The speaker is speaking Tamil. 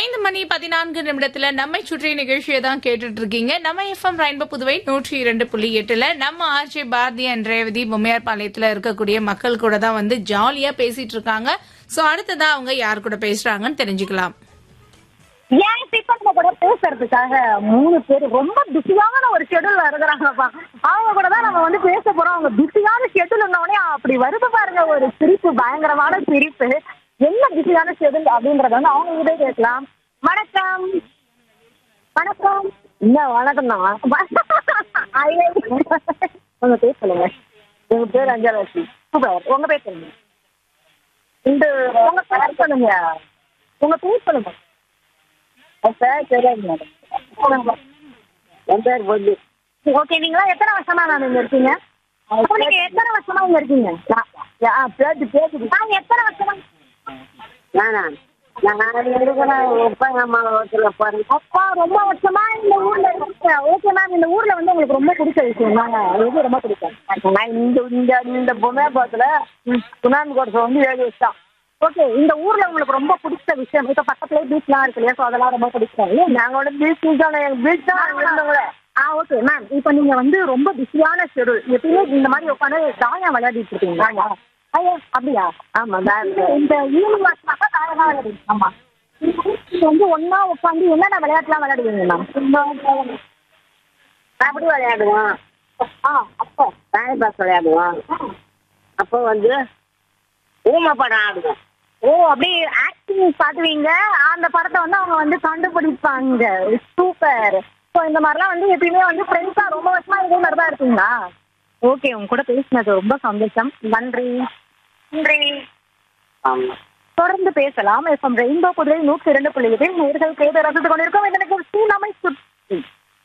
ஐந்து மணி பதினான்கு நிமிடத்துல நம்மை சுற்றி நிகழ்ச்சியை தான் கேட்டுட்டு இருக்கீங்க நம்ம எஃப்எம் ரெயின்போ புதுவை நூற்றி இரண்டு புள்ளி எட்டுல நம்ம ஆர்ஜே பாரதி அண்ட் ரேவதி பொம்மையார் பாளையத்துல இருக்கக்கூடிய மக்கள் கூட தான் வந்து ஜாலியா பேசிட்டு இருக்காங்க சோ அடுத்ததா அவங்க யார் கூட பேசுறாங்கன்னு தெரிஞ்சுக்கலாம் ஏன் இப்ப நம்ம கூட பேசுறதுக்காக மூணு பேர் ரொம்ப பிஸியான ஒரு ஷெடியூல் இருக்கிறாங்கப்பா அவங்க கூட தான் நம்ம வந்து பேச போறோம் அவங்க பிஸியான ஷெடியூல் உடனே அப்படி வருது பாருங்க ஒரு சிரிப்பு பயங்கரமான சிரிப்பு என்ன பிஸியான ஷெடியூல் அப்படின்றத வந்து அவங்க கிட்டே கேட்கலாம் வணக்கம் வணக்கம் இல்ல வணக்கம் தான் உங்க பேர் சொல்லுங்க உங்க பேர் அஞ்சாலட்சுமி சூப்பர் உங்க பேர் சொல்லுங்க இந்த உங்க பேர் சொல்லுங்க உங்க பேர் சொல்லுங்க சார் தெரியாது மேடம் என் பேர் பொல்லு ஓகே நீங்களா எத்தனை வருஷமா நான் இங்க இருக்கீங்க அப்போ நீங்க எத்தனை வருஷமா இங்க இருக்கீங்க பேச்சு பேச்சு நான் எத்தனை வருஷமா நானா நான் அப்பா ரொம்ப வருஷமா இந்த ஊர்ல இருக்கேன் ஓகே மேம் இந்த ஊர்ல வந்து உங்களுக்கு ரொம்ப பிடிச்ச விஷயம் தாங்க எது ரொம்ப பிடிக்கும் நான் இந்த இந்த இந்த பொம்மையாபாத்துல சுனாமி கோட்டை வந்து ஏழு வருஷம் ஓகே இந்த ஊர்ல உங்களுக்கு ரொம்ப பிடிச்ச விஷயம் இப்ப பக்கத்துலயே பீச்லாம் இருக்கு இல்லையா ஸோ அதெல்லாம் ரொம்ப பிடிக்கும் நாங்க வந்து பீச் தான் பீச் தான் இருந்தவங்களே ஆ ஓகே மேம் இப்போ நீங்க வந்து ரொம்ப பிஸியான ஷெடியூல் எப்பயுமே இந்த மாதிரி உட்காந்து தாயம் விளையாடிட்டு இருக்கீங்களா ஐயோ அப்படியா ஆமா இந்த ஈவினிங் வாட்ச்னாக்கா தாயம் தான் விளையாடுவீங்க ஆமா நீங்க வந்து ஒன்னா உட்காந்து என்னென்ன விளையாட்டுலாம் விளையாடுவீங்க மேம் கபடி விளையாடுவோம் ஆ அப்போ தாய் பாஸ் விளையாடுவோம் அப்போ வந்து ஊமை படம் ஆடுவோம் ஓ அப்படியே ஆக்டிங் காட்டுவீங்க அந்த படத்தை வந்து அவங்க வந்து கண்டுபிடிப்பாங்க சூப்பர் ஸோ இந்த மாதிரிலாம் வந்து எப்பயுமே வந்து ஃப்ரெண்ட்ஸா ரொம்ப வருஷமா இதே மாதிரி தான் இருக்கீங்களா ஓகே உங்க கூட பேசினது ரொம்ப சந்தோஷம் நன்றி நன்றி ஆமாம் தொடர்ந்து பேசலாம் எஃப்எம் ரெயின்போ புதுவை நூற்றி இரண்டு புள்ளி எட்டில் நேர்கள் கேட்டு ரசித்துக் கொண்டிருக்கோம் இந்த நிகழ்ச்சி